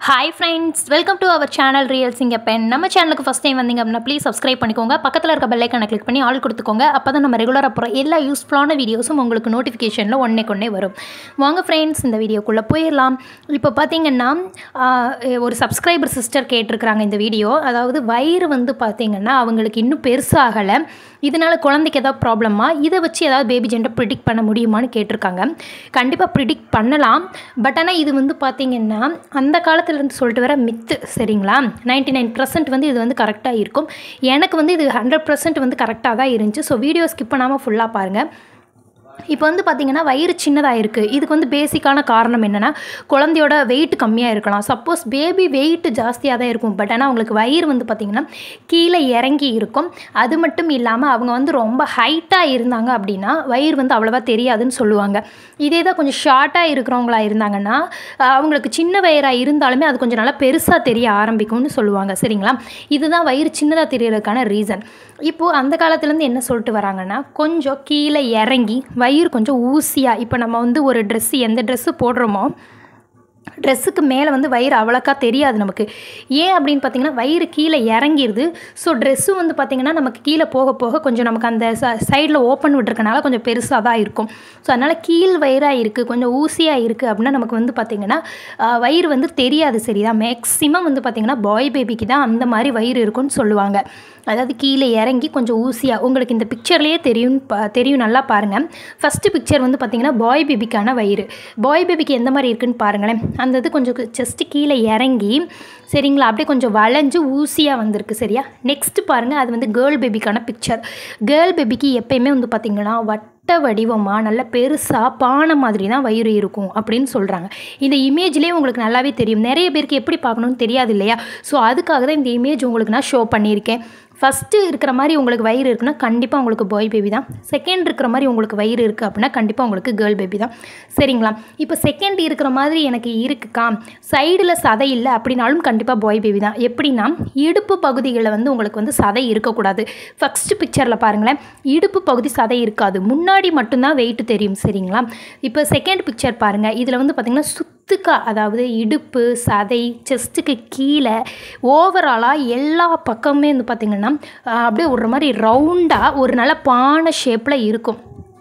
hi friends welcome to our channel real Singa Penn நம்ம சேனலுக்கு first time வந்தீங்க அப்படின்னா ப்ளீஸ் சப்ஸ்கிரைப் பண்ணிக்கோங்க பக்கத்தில் இருக்க பெல்லைக்கான கிளிக் பண்ணி ஆல் கொடுத்துக்கோங்க அப்போ தான் நம்ம ரெகுலராக போகிற எல்லா யூஸ்ஃபுல்லான வீடியோஸும் உங்களுக்கு நோட்டிஃபிகேஷனில் ஒன்றே கொண்டே வரும் வாங்க ஃப்ரெண்ட்ஸ் இந்த வீடியோக்குள்ளே போயிடலாம் இப்போ பார்த்தீங்கன்னா ஆஹ், ஒரு சப்ஸ்கிரைபர் சிஸ்டர் கேட்டிருக்கிறாங்க இந்த வீடியோ அதாவது வயிறு வந்து பார்த்தீங்கன்னா அவங்களுக்கு இன்னும் பெருசாகலை இதனால் குழந்தைக்கு ஏதாவது ப்ராப்ளமா இதை வச்சு ஏதாவது பேபி ஜெண்டர் ப்ரிடிக்ட் பண்ண முடியுமான்னு கேட்டிருக்காங்க கண்டிப்பாக ப்ரிடிக்ட் பண்ணலாம் பட் ஆனால் இது வந்து பார்த்தீங்கன்னா அந்த காலத்துலேருந்து சொல்லிட்டு வர மித்து சரிங்களா 99% நைன் வந்து இது வந்து கரெக்டாக இருக்கும் எனக்கு வந்து இது ஹண்ட்ரட் வந்து கரெக்டாக தான் இருந்துச்சு ஸோ வீடியோ ஸ்கிப் பண்ணாமல் ஃபுல்லாக பாருங்கள் இப்போ வந்து பார்த்திங்கன்னா வயிறு சின்னதாக இருக்குது இதுக்கு வந்து பேசிக்கான காரணம் என்னென்னா குழந்தையோட வெயிட் கம்மியாக இருக்கலாம் சப்போஸ் பேபி வெயிட் ஜாஸ்தியாக தான் இருக்கும் பட் ஆனால் அவங்களுக்கு வயிறு வந்து பார்த்திங்கன்னா கீழே இறங்கி இருக்கும் அது மட்டும் இல்லாமல் அவங்க வந்து ரொம்ப ஹைட்டாக இருந்தாங்க அப்படின்னா வயிறு வந்து அவ்வளோவா தெரியாதுன்னு சொல்லுவாங்க இதே தான் கொஞ்சம் ஷார்ட்டாக இருக்கிறவங்களா இருந்தாங்கன்னா அஹ், அவங்களுக்கு சின்ன வயிறாக இருந்தாலுமே அது கொஞ்சம் நல்லா பெருசாக தெரிய ஆரம்பிக்கும்னு சொல்லுவாங்க சரிங்களா இதுதான் வயிறு சின்னதாக தெரியறதுக்கான ரீசன் இப்போது அந்த காலத்துலேருந்து என்ன சொல்லிட்டு வராங்கன்னா கொஞ்சம் கீழே இறங்கி வயிறு கொஞ்சம் ஊசியாக இப்போ நம்ம வந்து ஒரு ட்ரெஸ்ஸு எந்த ட்ரெஸ்ஸு போடுறோமோ ட்ரெஸ்ஸுக்கு மேலே வந்து வயிறு அவ்வளோக்கா தெரியாது நமக்கு ஏன் அப்படின்னு பார்த்தீங்கன்னா வயிறு கீழே இறங்கிருது ஸோ ட்ரெஸ்ஸும் வந்து பார்த்திங்கன்னா நமக்கு கீழே போக போக கொஞ்சம் நமக்கு அந்த ச சைடில் ஓப்பன் விட்டுருக்கனால கொஞ்சம் பெருசாக தான் இருக்கும் ஸோ அதனால் கீழ் வயிறாக இருக்குது கொஞ்சம் ஊசியாக இருக்குது அப்படின்னா நமக்கு வந்து பார்த்திங்கன்னா ஆஹ், வயிறு வந்து தெரியாது சரிதான் மேக்ஸிமம் வந்து பார்த்திங்கன்னா பாய் பேபிக்கு தான் அந்த மாதிரி வயிறு இருக்கும்னு சொல்லுவாங்க அதாவது கீழே இறங்கி கொஞ்சம் ஊசியாக உங்களுக்கு இந்த பிக்சர்லேயே தெரியும் பா தெரியும் நல்லா பாருங்கள் ஃபஸ்ட்டு பிக்சர் வந்து பார்த்திங்கன்னா பாய் பேபிக்கான வயிறு பாய் பேபிக்கு எந்த மாதிரி இருக்குன்னு பாருங்களேன் அந்த இது கொஞ்சம் செஸ்ட்டு கீழே இறங்கி சரிங்களா அப்படியே கொஞ்சம் வளைஞ்சு ஊசியாக வந்திருக்கு சரியா நெக்ஸ்ட் பாருங்கள் அது வந்து கேர்ள் பேபிக்கான பிக்சர் கேர்ள் பேபிக்கு எப்பயுமே வந்து பார்த்திங்கன்னா வட்ட வடிவமாக நல்ல பெருசாக பானை மாதிரி தான் வயிறு இருக்கும் அப்படின்னு சொல்கிறாங்க இந்த இமேஜ்லேயே உங்களுக்கு நல்லாவே தெரியும் நிறைய பேருக்கு எப்படி பார்க்கணும்னு தெரியாது இல்லையா ஸோ அதுக்காக தான் இந்த இமேஜ் உங்களுக்கு நான் ஷோ பண்ணியிருக்கேன் ஃபஸ்ட்டு இருக்கிற மாதிரி உங்களுக்கு வயிறு இருக்குன்னா கண்டிப்பாக உங்களுக்கு பாய் பேபி தான் செகண்ட் இருக்கிற மாதிரி உங்களுக்கு வயிறு இருக்குது அப்படின்னா கண்டிப்பாக உங்களுக்கு கேர்ள் பேபி தான் சரிங்களா இப்போ செகண்ட் இருக்கிற மாதிரி எனக்கு இருக்குக்கா சைடில் சதை இல்லை அப்படின்னாலும் கண்டிப்பாக பாய் பேபி தான் எப்படின்னா இடுப்பு பகுதிகளில் வந்து உங்களுக்கு வந்து சதை இருக்கக்கூடாது ஃபஸ்ட்டு பிக்சரில் பாருங்களேன் இடுப்பு பகுதி சதை இருக்காது முன்னாடி மட்டும்தான் வெயிட் தெரியும் சரிங்களா இப்போ செகண்ட் பிக்சர் பாருங்கள் இதில் வந்து பார்த்திங்கன்னா சுத்துக்கா அதாவது இடுப்பு சதை செஸ்ட்டுக்கு கீழே ஓவராலாக எல்லா பக்கமுமே வந்து பார்த்திங்கன்னா ஆஹ், அப்படியே ஒரு மாதிரி ரவுண்டாக ஒரு நல்ல பானை ஷேப்பில் இருக்கும்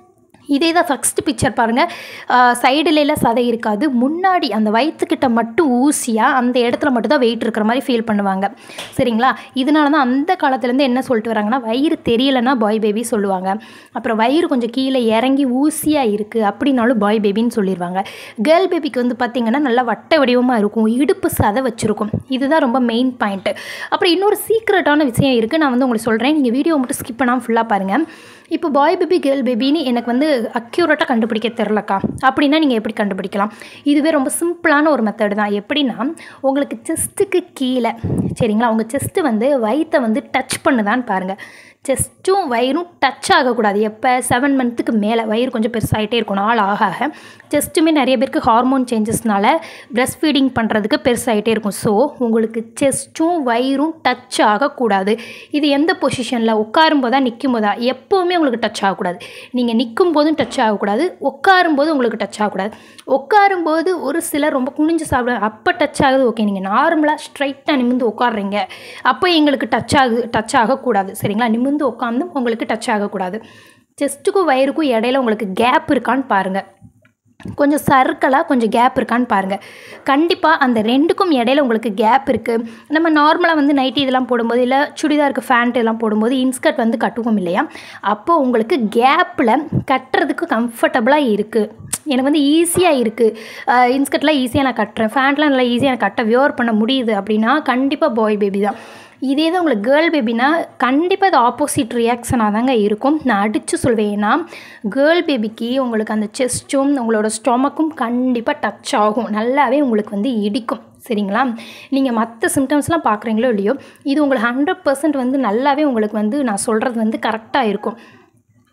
இதே தான் ஃபஸ்ட்டு பிக்சர் பாருங்கள் சைடுலாம் சதை இருக்காது முன்னாடி அந்த வயிற்றுக்கிட்ட மட்டும் ஊசியாக அந்த இடத்துல மட்டும் தான் வெயிட் இருக்கிற மாதிரி ஃபீல் பண்ணுவாங்க சரிங்களா இதனால தான் அந்த காலத்துலேருந்து என்ன சொல்லிட்டு வராங்கன்னா வயிறு தெரியலைன்னா பாய் பேபி சொல்லுவாங்க அப்புறம் வயிறு கொஞ்சம் கீழே இறங்கி ஊசியாக இருக்குது அப்படின்னாலும் பாய் பேபின்னு சொல்லிடுவாங்க கேர்ள் பேபிக்கு வந்து பார்த்திங்கன்னா நல்லா வட்ட வடிவமாக இருக்கும் இடுப்பு சதை வச்சுருக்கும் இதுதான் ரொம்ப மெயின் பாயிண்ட்டு அப்புறம் இன்னொரு சீக்ரெட்டான விஷயம் இருக்குது நான் வந்து உங்களுக்கு சொல்கிறேன் நீங்கள் வீடியோ மட்டும் ஸ்கிப் பண்ணாமல் ஃபுல்லாக பாருங்கள் இப்போ பாய் பேபி கேர்ள் பேபின்னு எனக்கு வந்து அக்யூரேட்டாக கண்டுபிடிக்க தெரிலக்கா அப்படின்னா நீங்கள் எப்படி கண்டுபிடிக்கலாம் இதுவே ரொம்ப சிம்பிளான ஒரு மெத்தடு தான் எப்படின்னா உங்களுக்கு செஸ்ட்டுக்கு கீழே சரிங்களா உங்கள் செஸ்ட்டு வந்து வயித்தை வந்து டச் பண்ணுதான்னு பாருங்கள் செஸ்ட்டும் வயிறும் டச் ஆகக்கூடாது எப்போ செவன் மந்த்துக்கு மேலே வயிறு கொஞ்சம் பெருசாகிட்டே இருக்கும் நாள் ஆக ஆக செஸ்ட்டுமே நிறைய பேருக்கு ஹார்மோன் சேஞ்சஸ்னால பிரஸ்ட் ஃபீடிங் பண்ணுறதுக்கு பெருசாகிட்டே இருக்கும் ஸோ உங்களுக்கு செஸ்ட்டும் வயிறும் டச் ஆகக்கூடாது இது எந்த பொசிஷனில் உட்காரும் போதா நிற்கும் போதா எப்போவுமே உங்களுக்கு டச் ஆகக்கூடாது நீங்கள் நிற்கும் போதும் டச் ஆகக்கூடாது உட்காரும் போது உங்களுக்கு டச் ஆகக்கூடாது உட்காரும் போது ஒரு சிலர் ரொம்ப குனிஞ்சு சாப்பிட அப்போ டச் ஆகுது ஓகே நீங்கள் நார்மலாக ஸ்ட்ரைட்டாக நிமிர்ந்து உட்காடுறீங்க அப்போ எங்களுக்கு டச் ஆகுது டச் ஆகக்கூடாது சரிங்களா நிமிர்ந்து உட்காந்து உங்களுக்கு டச் ஆகக்கூடாது செஸ்ட்டுக்கும் வயிறுக்கும் இடையில உங்களுக்கு கேப் இருக்கான்னு பாருங்கள் கொஞ்சம் சர்க்கிளாக கொஞ்சம் கேப் இருக்கான்னு பாருங்கள் கண்டிப்பாக அந்த ரெண்டுக்கும் இடையில உங்களுக்கு கேப் இருக்குது நம்ம நார்மலாக வந்து நைட்டி இதெல்லாம் போடும்போது இல்லை சுடிதாருக்கு ஃபேண்ட் இதெல்லாம் போடும்போது இன்ஸ்கர்ட் வந்து கட்டுவோம் இல்லையா அப்போ உங்களுக்கு கேப்பில் கட்டுறதுக்கு கம்ஃபர்டபுளாக இருக்குது எனக்கு வந்து ஈஸியாக இருக்குது இன்ஸ்கர்ட்லாம் ஈஸியாக நான் கட்டுறேன் ஃபேண்ட்லாம் நல்லா ஈஸியாக நான் கட்ட வியோர் பண்ண முடியுது அப்படின்னா கண்டிப்பாக பாய் பேபி தான் இதே தான் உங்களுக்கு கேர்ள் பேபினா கண்டிப்பாக இது ஆப்போசிட் ரியாக்ஷனாக தாங்க இருக்கும் நான் அடித்து சொல்வேன் ஏன்னா கேர்ள் பேபிக்கு உங்களுக்கு அந்த செஸ்ட்டும் உங்களோட ஸ்டொமக்கும் கண்டிப்பாக டச் ஆகும் நல்லாவே உங்களுக்கு வந்து இடிக்கும் சரிங்களா நீங்கள் மற்ற சிம்டம்ஸ்லாம் பார்க்குறீங்களோ இல்லையோ இது உங்களுக்கு ஹண்ட்ரட் பர்சன்ட் வந்து நல்லாவே உங்களுக்கு வந்து நான் சொல்கிறது வந்து கரெக்டாக இருக்கும்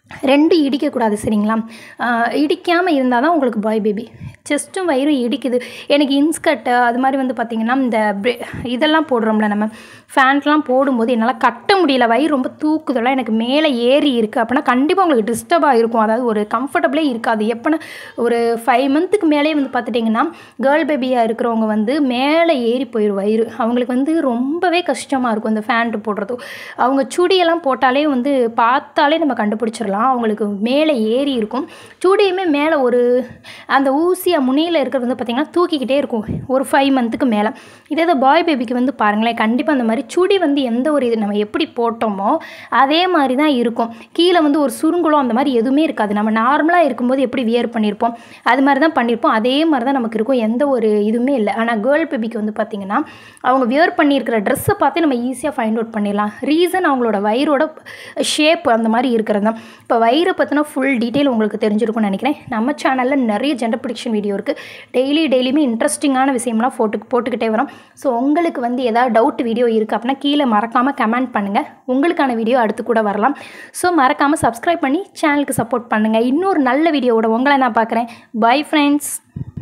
ரெண்டு இடிக்கக்கூடாது சரிங்களா இடிக்காமல் இருந்தால் தான் உங்களுக்கு பாய் பேபி செஸ்ட்டும் வயிறும் இடிக்குது எனக்கு இன்ஸ்கர்ட்டு அது மாதிரி வந்து பார்த்திங்கன்னா இந்த bre- இதெல்லாம் போடுறோம்ல நம்ம ஃபேண்ட்லாம் போடும்போது என்னால் கட்ட முடியல வயிறு ரொம்ப தூக்குதெல்லாம் எனக்கு மேலே ஏறி இருக்குது அப்படின்னா கண்டிப்பாக உங்களுக்கு டிஸ்டர்பாக இருக்கும் அதாவது ஒரு கம்ஃபர்டபுளே இருக்காது எப்போனா ஒரு ஃபைவ் மந்த்துக்கு மேலே வந்து பார்த்துட்டிங்கன்னா கேர்ள் பேபியாக இருக்கிறவங்க வந்து மேலே ஏறி போயிடும் வயிறு அவங்களுக்கு வந்து ரொம்பவே கஷ்டமாக இருக்கும் இந்த ஃபேண்ட்டு போடுறது அவங்க சுடியெல்லாம் போட்டாலே வந்து பார்த்தாலே நம்ம கண்டுபிடிச்சிடலாம் அவங்களுக்கு மேலே ஏறி இருக்கும் சுடியுமே மேலே ஒரு அந்த ஊசியாக முனையில் இருக்கிறது வந்து பார்த்திங்கன்னா தூக்கிக்கிட்டே இருக்கும் ஒரு ஃபைவ் மந்த்துக்கு மேலே இதே இது பாய் பேபிக்கு வந்து பாருங்களேன் கண்டிப்பாக அந்த மாதிரி சுடி வந்து எந்த ஒரு இது நம்ம எப்படி போட்டோமோ அதே மாதிரி தான் இருக்கும் கீழே வந்து ஒரு சுருங்குளம் அந்த மாதிரி எதுவுமே இருக்காது நம்ம நார்மலாக இருக்கும்போது எப்படி வியர் பண்ணியிருப்போம் அது மாதிரி தான் பண்ணியிருப்போம் அதே மாதிரி தான் நமக்கு இருக்கும் எந்த ஒரு இதுவுமே இல்லை ஆனால் கேர்ள் பேபிக்கு வந்து பார்த்திங்கன்னா அவங்க வியர் பண்ணியிருக்கிற ட்ரெஸ்ஸை பார்த்து நம்ம ஈஸியாக ஃபைண்ட் அவுட் பண்ணிடலாம் ரீசன் அவங்களோட வயிறோட ஷேப் அந்த மாதிரி இருக்கிறது தான் இப்போ வயிறை பற்றின ஃபுல் டீட்டெயில் உங்களுக்கு தெரிஞ்சிருக்கும்னு நினைக்கிறேன் நம்ம சேனலில் நிறைய ஜெண்டர் ப்ரிடிக்ஷன் வீடியோ இருக்குது டெய்லி டெய்லியுமே இன்ட்ரெஸ்டிங்கான விஷயம்லாம் போட்டு போட்டுக்கிட்டே வரோம் ஸோ உங்களுக்கு வந்து ஏதாவது டவுட் வீடியோ இருக்குது அப்படின்னா கீழே மறக்காமல் கமெண்ட் பண்ணுங்கள் உங்களுக்கான வீடியோ அடுத்து கூட வரலாம் ஸோ மறக்காமல் சப்ஸ்கிரைப் பண்ணி சேனலுக்கு சப்போர்ட் பண்ணுங்கள் இன்னொரு நல்ல வீடியோவோட உங்களை நான் பார்க்குறேன் பை ஃப்ரெண்ட்ஸ்